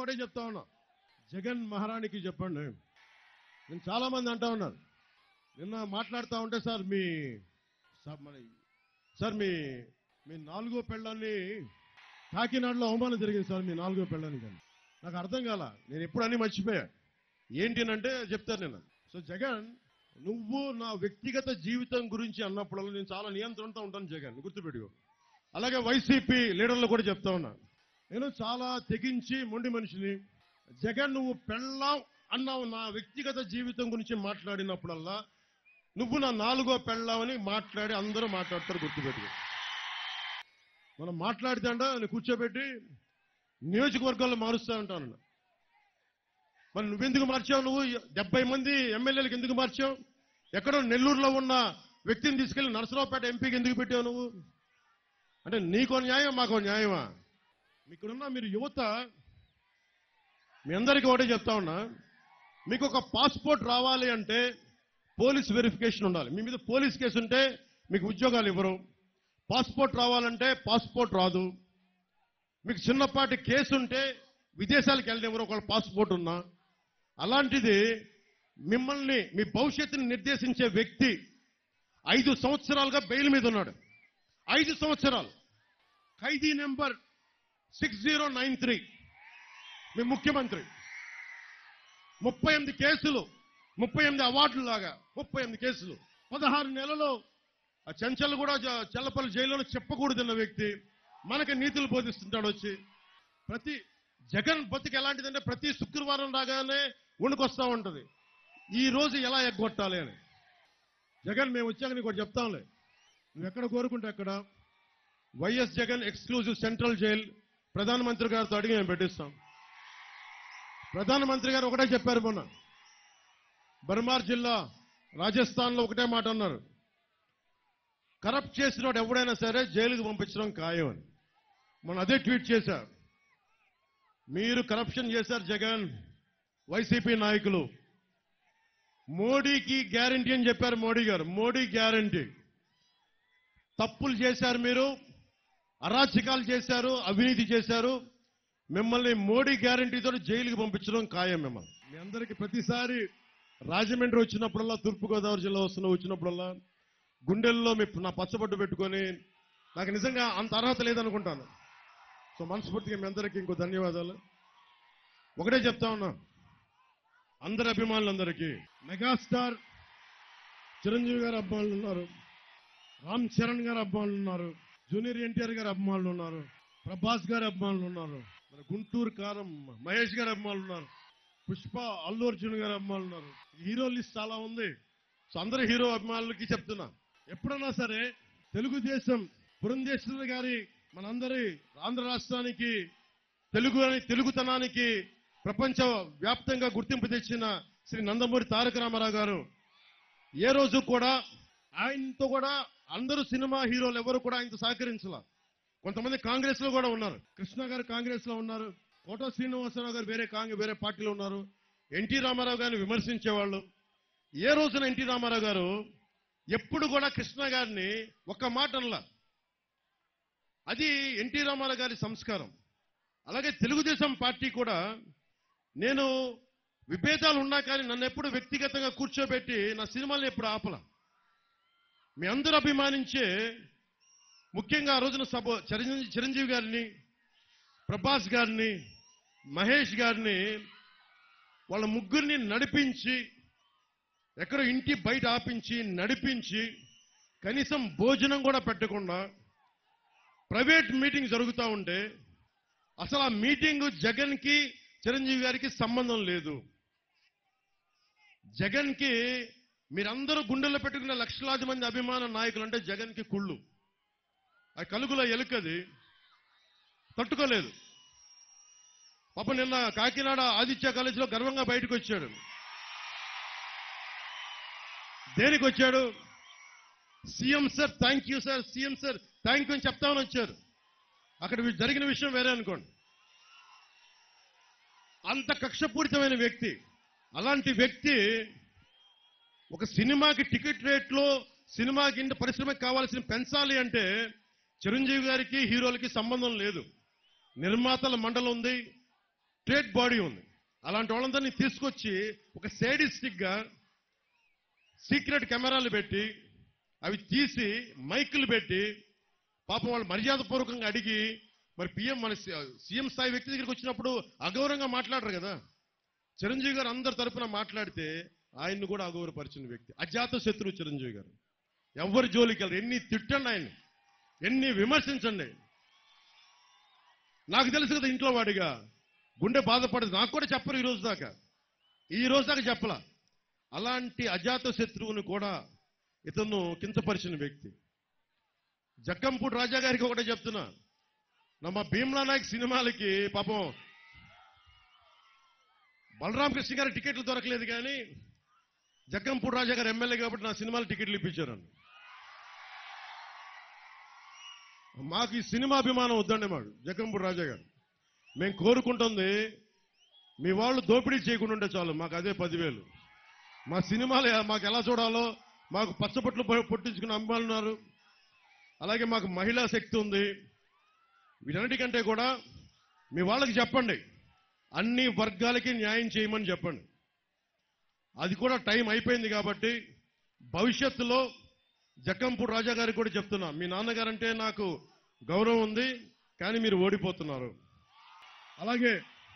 ఒకటే చెప్తా ఉన్నా జగన్ మహారాణికి చెప్పండి నేను చాలా మంది అంటా ఉన్నారు నిన్న మాట్లాడుతూ ఉంటే సార్ మీ సార్ మరి సార్ మీ మీ నాలుగో పెళ్ళాన్ని కాకినాడలో అవమానం జరిగింది సార్ మీ నాలుగో పెళ్ళానికి అని నాకు అర్థం కాల నేను ఎప్పుడు అన్ని మర్చిపోయా ఏంటి అని అంటే చెప్తాను నేను సో జగన్ నువ్వు నా వ్యక్తిగత జీవితం గురించి అన్నప్పుడల్లా నేను చాలా నియంత్రణతో ఉంటాను జగన్ గుర్తుపెట్టుకో అలాగే వైసీపీ లీడర్లు కూడా చెప్తా ఉన్నా నేను చాలా తెగించి మొండి మనిషిని జగన్ నువ్వు పెళ్ళాం అన్నావు నా వ్యక్తిగత జీవితం గురించి మాట్లాడినప్పుడల్లా నువ్వు నా నాలుగో పెళ్ళామని మాట్లాడి అందరూ మాట్లాడతారు గుర్తుపెట్టుకో మనం మాట్లాడితే అంట నేను కూర్చోబెట్టి నియోజకవర్గాల్లో మారుస్తా ఉంటాను మరి నువ్వెందుకు మార్చావు నువ్వు డెబ్బై మంది ఎమ్మెల్యేలకు ఎందుకు మార్చావు ఎక్కడో నెల్లూరులో ఉన్న వ్యక్తిని తీసుకెళ్లి నరసరావుపేట ఎంపీకి ఎందుకు పెట్టావు నువ్వు అంటే నీకో న్యాయం మాకో న్యాయమా ఇక్కడున్న మీరు యువత మీ అందరికీ ఒకటే చెప్తా ఉన్నా మీకు ఒక పాస్పోర్ట్ రావాలి అంటే పోలీస్ వెరిఫికేషన్ ఉండాలి మీ మీద పోలీస్ కేసు ఉంటే మీకు ఉద్యోగాలు ఇవ్వరు పాస్పోర్ట్ రావాలంటే పాస్పోర్ట్ రాదు మీకు చిన్నపాటి కేసు ఉంటే విదేశాలకు వెళ్ళనివ్వరు ఒకళ్ళ పాస్పోర్ట్ ఉన్నా అలాంటిది మిమ్మల్ని మీ భవిష్యత్తుని నిర్దేశించే వ్యక్తి ఐదు సంవత్సరాలుగా బెయిల్ మీద ఉన్నాడు ఐదు సంవత్సరాలు ఖైదీ number six zero nine three మీ ముఖ్యమంత్రి ముప్పై ఎనిమిది కేసులు ముప్పై ఎనిమిది అవార్డులు లాగా ముప్పై ఎనిమిది కేసులు పదహారు నెలలు ఆ చెంచల్ కూడా జ- చెల్లపల్లి జైల్లో చెప్పకూడదన్న వ్యక్తి మనకి నీతులు బోధిస్తుంటాడు వచ్చి ప్రతి జగన్ బతికి ఎలాంటిదంటే ప్రతి శుక్రవారం రాగానే వణుకొస్తా ఉంటది ఈ రోజు ఎలా ఎగ్గొట్టాలి అని జగన్ మేము వచ్చాక నీకు ఒకటి చెప్తాంలే నువ్వు ఎక్కడ కోరుకుంటే అక్కడ YS Jagan exclusive central jail ప్రధానమంత్రి గారితో అడిగి మేము పెట్టిస్తాం ప్రధానమంత్రి గారు ఒకటే చెప్పారు మొన్న బర్మార్ జిల్లా రాజస్థాన్ లో ఒకటే మాట అన్నారు కరప్ట్ చేసినోడు ఎవడైనా సరే జైలుకు పంపించడం ఖాయం అని మొన్న అదే ట్వీట్ చేశారు మీరు కరప్షన్ చేశారు జగన్ వైసీపీ నాయకులు మోడీకి గ్యారంటీ అని చెప్పారు మోడీ గారు మోడీ గ్యారంటీ తప్పులు చేశారు మీరు అరాచకాలు చేశారు అవినీతి చేశారు మిమ్మల్ని మోడీ గ్యారంటీతో జైలుకి పంపించడం ఖాయం మిమ్మల్ని మీ అందరికీ ప్రతిసారి రాజమండ్రి వచ్చినప్పుడల్లా తూర్పుగోదావరి జిల్లా వస్తున్న వచ్చినప్పుడల్లా గుండెల్లో మీ నా పచ్చబొట్టు పెట్టుకొని నాకు నిజంగా అంత అర్హత లేదనుకుంటాను సో మనస్ఫూర్తిగా మీ అందరికీ ఇంకో ధన్యవాదాలు ఒకటే చెప్తా ఉన్నా అందరి అభిమానులందరికీ మెగాస్టార్ చిరంజీవి గారు అభిమానులు ఉన్నారు రామ్ చరణ్ గారు అభిమానులు ఉన్నారు జూనియర్ ఎన్టీఆర్ గారు అభిమానులు ఉన్నారు ప్రభాస్ గారి అభిమానులు ఉన్నారు మన గుంటూరు కారం మహేష్ గారి అభిమానులు ఉన్నారు పుష్ప అల్లు అర్జున్ గారి అభిమానులు ఉన్నారు హీరో లిస్ట్ చాలా ఉంది సో అందరు హీరో అభిమానులకి చెప్తున్నా ఎప్పుడన్నా సరే తెలుగుదేశం పురంధేశ్వరి గారి మనందరి ఆంధ్ర రాష్ట్రానికి తెలుగు అని తెలుగుతనానికి ప్రపంచ వ్యాప్తంగా గుర్తింపు తెచ్చిన శ్రీ నందమూరి తారక రామారావు గారు ఏ రోజు కూడా ఆయనతో కూడా అందరూ సినిమా హీరోలు ఎవరు కూడా ఆయనతో సహకరించాల కొంతమంది కాంగ్రెస్ లో కూడా ఉన్నారు కృష్ణ గారు కాంగ్రెస్ లో ఉన్నారు కోట శ్రీనివాసరావు గారు వేరే కాంగ్రెస్ వేరే పార్టీలో ఉన్నారు ఎన్టీ రామారావు గారిని విమర్శించేవాళ్ళు ఏ రోజున ఎన్టీ రామారావు గారు ఎప్పుడు కూడా కృష్ణ గారిని ఒక్క మాట అనలా అది ఎన్టీ రామారావు గారి సంస్కారం అలాగే తెలుగుదేశం పార్టీ కూడా నేను విభేదాలు ఉన్నా కానీ నన్ను ఎప్పుడు వ్యక్తిగతంగా కూర్చోబెట్టి నా సినిమాలను ఎప్పుడు ఆపల మీ అందరూ అభిమానించే ముఖ్యంగా ఆ రోజున సభ చిరంజీవి చిరంజీవి గారిని ప్రభాస్ గారిని మహేష్ గారిని వాళ్ళ ముగ్గురిని నడిపించి ఎక్కడో ఇంటి బయట ఆపించి నడిపించి కనీసం భోజనం కూడా పెట్టకుండా ప్రైవేట్ మీటింగ్ జరుగుతూ ఉంటే అసలు ఆ మీటింగ్ జగన్ కి చిరంజీవి గారికి సంబంధం లేదు జగన్ కి మీరందరూ గుండెల్లో పెట్టుకున్న లక్షలాది మంది అభిమాన నాయకులు అంటే జగన్ కి కుళ్ళు ఆ కలుగులో ఎలుకది తట్టుకోలేదు పాప నిన్న కాకినాడ ఆదిత్య కాలేజీలో గర్వంగా బయటకు వచ్చాడు దేనికి వచ్చాడు CM sir thank you sir CM sir thank you అని చెప్తామని వచ్చారు అక్కడ వి- జరిగిన విషయం వేరే అనుకోండి అంత కక్షపూరితమైన వ్యక్తి అలాంటి వ్యక్తి ఒక సినిమాకి టికెట్ రేట్లో సినిమాకి ఇంత పరిశ్రమకి కావాల్సిన పెంచాలి అంటే చిరంజీవి గారికి హీరోలకి సంబంధం లేదు నిర్మాతల మండలి ఉంది స్టేట్ బాడీ ఉంది అలాంటి వాళ్ళందరినీ తీసుకొచ్చి ఒక సేడిస్టిక్ గా సీక్రెట్ కెమెరాలు పెట్టి అవి తీసి మైకులు పెట్టి పాపం వాళ్ళు మర్యాదపూర్వకంగా అడిగి మరి పిఎం మన సీఎం స్థాయి వ్యక్తి దగ్గరికి వచ్చినప్పుడు అగౌరవంగా మాట్లాడరు కదా చిరంజీవి గారు అందరి తరపున మాట్లాడితే ఆయన్ని కూడా అగౌరవపరిచిన వ్యక్తి అజాత శత్రువు చిరంజీవి గారు ఎవరి జోలికి వెళ్ళరు ఎన్ని తిట్టండి ఆయన్ని ఎన్ని విమర్శించండి నాకు తెలుసు కదా ఇంట్లో వాడిగా గుండె బాధపడదు నాకు కూడా చెప్పరు ఈ రోజు దాకా ఈ రోజు దాకా చెప్పలా అలాంటి అజాత శత్రువుని కూడా ఇతను కించపరిచిన వ్యక్తి జక్కంపూడి రాజా గారికి ఒకటే చెప్తున్నా నమ్మ భీమ్లా నాయక్ సినిమాలకి పాపం బలరాం కృష్ణ గారి టికెట్లు దొరకలేదు కానీ జగ్గంపూడి రాజా గారు ఎమ్మెల్యే కాబట్టి నా సినిమాలు టికెట్లు ఇప్పించారు మాకు ఈ సినిమా అభిమానం వద్దండి మాకు జగ్గంపూడి రాజా గారు మేము కోరుకుంటుంది మీ వాళ్ళు దోపిడీ చేయకుండా ఉంటే చాలు మాకు అదే పదివేలు మా సినిమాలు మాకు ఎలా చూడాలో మాకు పచ్చబొట్లు పొ- పొట్టించుకున్న అమ్మాయిలు ఉన్నారు అలాగే మాకు మహిళా శక్తి ఉంది వీటన్నిటికంటే కూడా మీ వాళ్ళకి చెప్పండి అన్ని వర్గాలకి న్యాయం చేయమని చెప్పండి అది కూడా టైం అయిపోయింది కాబట్టి భవిష్యత్తులో జక్కంపూడి రాజా గారికి కూడా చెప్తున్నా మీ నాన్నగారంటే నాకు గౌరవం ఉంది కానీ మీరు ఓడిపోతున్నారు అలాగే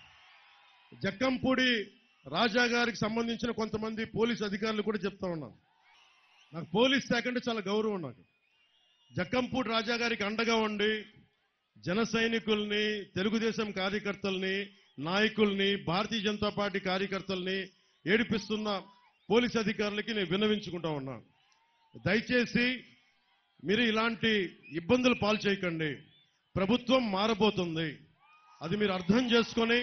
జక్కంపూడి రాజా గారికి సంబంధించిన కొంతమంది పోలీస్ అధికారులు కూడా చెప్తా ఉన్నాను నాకు పోలీస్ శాఖ అంటే చాలా గౌరవం నాకు జక్కంపూడి రాజా గారికి అండగా ఉండి జన సైనికుల్ని తెలుగుదేశం కార్యకర్తల్ని నాయకుల్ని భారతీయ జనతా పార్టీ కార్యకర్తల్ని ఏడిపిస్తున్న పోలీస్ అధికారులకి నేను విన్నవించుకుంటా ఉన్నా దయచేసి మీరు ఇలాంటి ఇబ్బందులు పాలు చేయకండి ప్రభుత్వం మారబోతుంది అది మీరు అర్థం చేసుకొని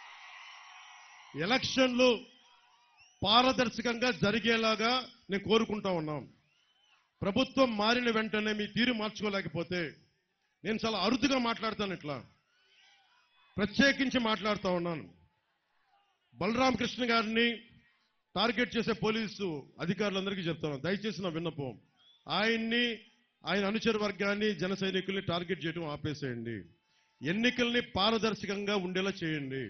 ఎలక్షన్లు పారదర్శకంగా జరిగేలాగా నేను కోరుకుంటా ఉన్నాం ప్రభుత్వం మారిన వెంటనే మీ తీరు మార్చుకోలేకపోతే నేను చాలా అరుదుగా మాట్లాడతాను ఇట్లా ప్రత్యేకించి మాట్లాడుతూ ఉన్నాను బలరాం కృష్ణ గారిని టార్గెట్ చేసే పోలీసు అధికారులందరికీ చెప్తాను దయచేసి నా విన్నపం ఆయన్ని ఆయన అనుచర వర్గాన్ని జన సైనికుల్ని టార్గెట్ చేయడం ఆపేసేయండి ఎన్నికల్ని పారదర్శకంగా ఉండేలా చేయండి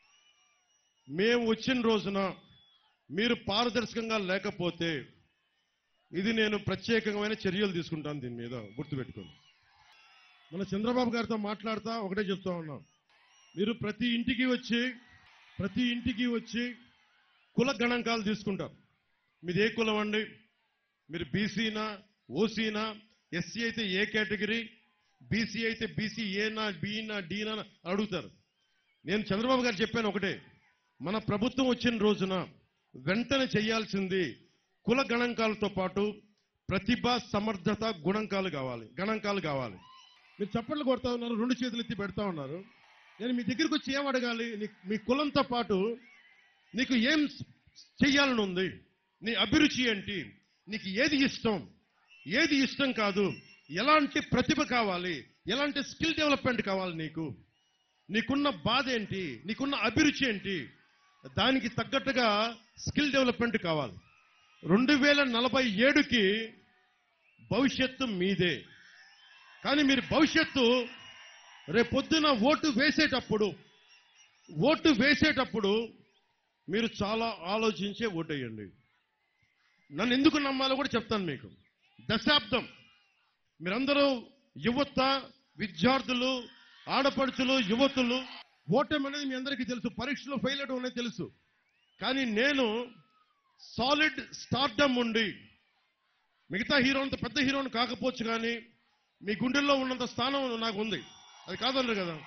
మేము వచ్చిన రోజున మీరు పారదర్శకంగా లేకపోతే ఇది నేను ప్రత్యేకమైన చర్యలు తీసుకుంటాను దీని మీద గుర్తుపెట్టుకోండి మన చంద్రబాబు గారితో మాట్లాడుతా ఒకటే చెప్తా ఉన్నాం మీరు ప్రతి ఇంటికి వచ్చి ప్రతి ఇంటికి వచ్చి కుల గణాంకాలు తీసుకుంటారు మీది ఏ కులం అండి మీరు బీసీనా ఓసీనా ఎస్సీ అయితే ఏ కేటగిరీ బీసీ అయితే బీసీ ఏనా బీనా డీనా అని అడుగుతారు నేను చంద్రబాబు గారు చెప్పాను ఒకటే మన ప్రభుత్వం వచ్చిన రోజున వెంటనే చేయాల్సింది కుల గణాంకాలతో పాటు ప్రతిభ సమర్థత గుణాంకాలు కావాలి గణాంకాలు కావాలి మీరు చప్పట్లు కొడతా ఉన్నారు రెండు చేతులు ఎత్తి పెడతా ఉన్నారు నేను మీ దగ్గరికి వచ్చి ఏం అడగాలి నీ- మీ కులంతో పాటు నీకు ఏం చెయ్యాలని ఉంది నీ అభిరుచి ఏంటి నీకు ఏది ఇష్టం ఏది ఇష్టం కాదు ఎలాంటి ప్రతిభ కావాలి ఎలాంటి స్కిల్ డెవలప్మెంట్ కావాలి నీకు నీకున్న బాధ ఏంటి నీకున్న అభిరుచి ఏంటి దానికి తగ్గట్టుగా స్కిల్ డెవలప్మెంట్ కావాలి రెండు వేల నలభై ఏడుకి భవిష్యత్తు మీదే కానీ మీరు భవిష్యత్తు రేపొద్దున ఓటు వేసేటప్పుడు ఓటు వేసేటప్పుడు మీరు చాలా ఆలోచించే ఓటేయండి నన్ను ఎందుకు నమ్మాలో కూడా చెప్తాను మీకు దశాబ్దం మీరందరూ యువత విద్యార్థులు ఆడపడుచులు యువతులు ఓటమి అనేది మీ అందరికీ తెలుసు పరీక్షలో ఫెయిల్ అవడం అనేది తెలుసు కానీ నేను సాలిడ్ స్టార్డమ్ ఉండి మిగతా హీరో అంత పెద్ద హీరోని కాకపోవచ్చు కానీ మీ గుండెల్లో ఉన్నంత స్థానం నాకు ఉంది అది కాదన్నారు కదా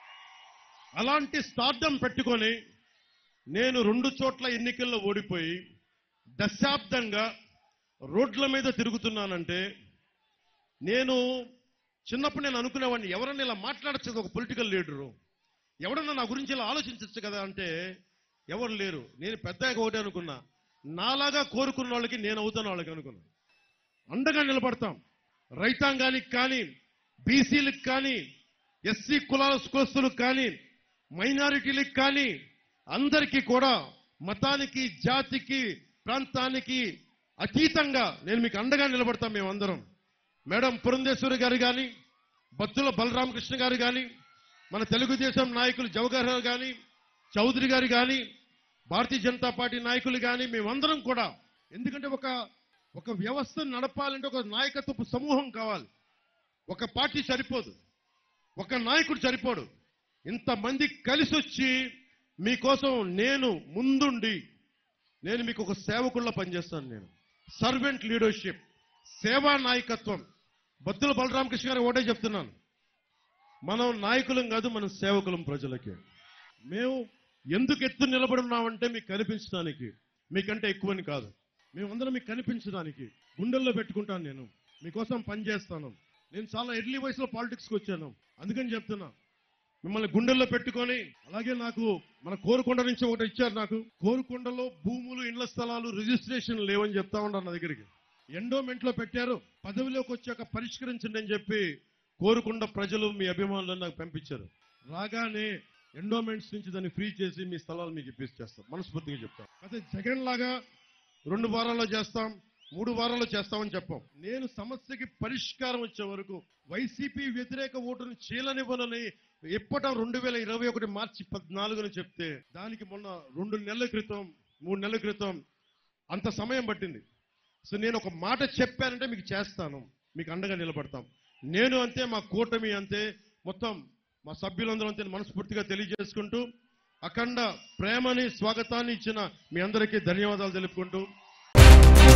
అలాంటి స్టార్డమ్ పెట్టుకొని నేను రెండు చోట్ల ఎన్నికల్లో ఓడిపోయి దశాబ్దంగా రోడ్ల మీద తిరుగుతున్నానంటే నేను చిన్నప్పుడు నేను అనుకునేవాడిని ఎవరన్నా ఇలా మాట్లాడచ్చు కదా ఒక పొలిటికల్ లీడరు ఎవరన్నా నా గురించి ఇలా ఆలోచించచ్చు కదా అంటే ఎవరు లేరు నేను పెద్దగా ఒకటే అనుకున్నా నాలాగా కోరుకున్న వాళ్ళకి నేను అవుతాను వాళ్ళకి అనుకున్నా అండగా నిలబడతాం రైతాంగానికి కానీ బీసీలకు కానీ ఎస్సీ కులాల కులస్తులకు కానీ మైనారిటీలకు కానీ అందరికీ కూడా మతానికి జాతికి ప్రాంతానికి అతీతంగా నేను మీకు అండగా నిలబడతాం మేమందరం మేడం పురంధేశ్వరి గారు కానీ బత్తుల బలరామకృష్ణ గారు కానీ మన తెలుగుదేశం నాయకులు జవహర్ గారు కానీ చౌదరి గారు కానీ భారతీయ జనతా పార్టీ నాయకులు కానీ మేమందరం కూడా ఎందుకంటే ఒక ఒక వ్యవస్థను నడపాలంటే ఒక నాయకత్వపు సమూహం కావాలి ఒక పార్టీ సరిపోదు ఒక నాయకుడు సరిపోడు ఇంతమంది కలిసి వచ్చి మీకోసం నేను ముందుండి నేను మీకు ఒక సేవకుల్లో పనిచేస్తాను నేను సర్వెంట్ లీడర్షిప్ సేవా నాయకత్వం బత్తుల బలరామకృష్ణ గారు ఒకటే చెప్తున్నాను మనం నాయకులం కాదు మనం సేవకులం ప్రజలకి మేము ఎందుకు ఎత్తు నిలబడి ఉన్నామంటే మీకు కనిపించడానికి మీకంటే ఎక్కువని కాదు మేమందరం మీకు కనిపించడానికి గుండెల్లో పెట్టుకుంటాను నేను మీకోసం పనిచేస్తాను నేను చాలా ఎర్లీ వయసులో పాలిటిక్స్కి వచ్చాను అందుకని చెప్తున్నా మిమ్మల్ని గుండెల్లో పెట్టుకొని అలాగే నాకు మన కోరుకొండ నుంచి ఒకటి ఇచ్చారు నాకు కోరుకొండలో భూములు ఇండ్ల స్థలాలు రిజిస్ట్రేషన్ లేవని చెప్తా ఉన్నారు నా దగ్గరికి ఎండోమెంట్ లో పెట్టారు పదవిలోకి వచ్చాక పరిష్కరించండి అని చెప్పి కోరుకొండ ప్రజలు మీ అభిమానులను నాకు పంపించారు రాగానే ఎండోమెంట్స్ నుంచి దాన్ని ఫ్రీ చేసి మీ స్థలాలు మీకు ఇప్పిస్తాం మనస్ఫూర్తిగా చెప్తాం అదే జగన్ లాగా రెండు వారాల్లో చేస్తాం మూడు వారాల్లో చేస్తామని చెప్పాం నేను సమస్యకి పరిష్కారం వచ్చే వరకు వైసీపీ వ్యతిరేక ఓటును చీలనివ్వనని ఎప్పటం రెండు వేల ఇరవై ఒకటి మార్చి పద్నాలుగున చెప్తే దానికి మొన్న రెండు నెలల క్రితం మూడు నెలల క్రితం అంత సమయం పట్టింది సో నేను ఒక మాట చెప్పానంటే మీకు చేస్తాను మీకు అండగా నిలబడతాం నేను అంతే మా కూటమి అంతే మొత్తం మా సభ్యులందరూ అంతే మనస్ఫూర్తిగా తెలియజేసుకుంటూ అఖండ ప్రేమని స్వాగతాన్ని ఇచ్చిన మీ అందరికీ ధన్యవాదాలు తెలుపుకుంటూ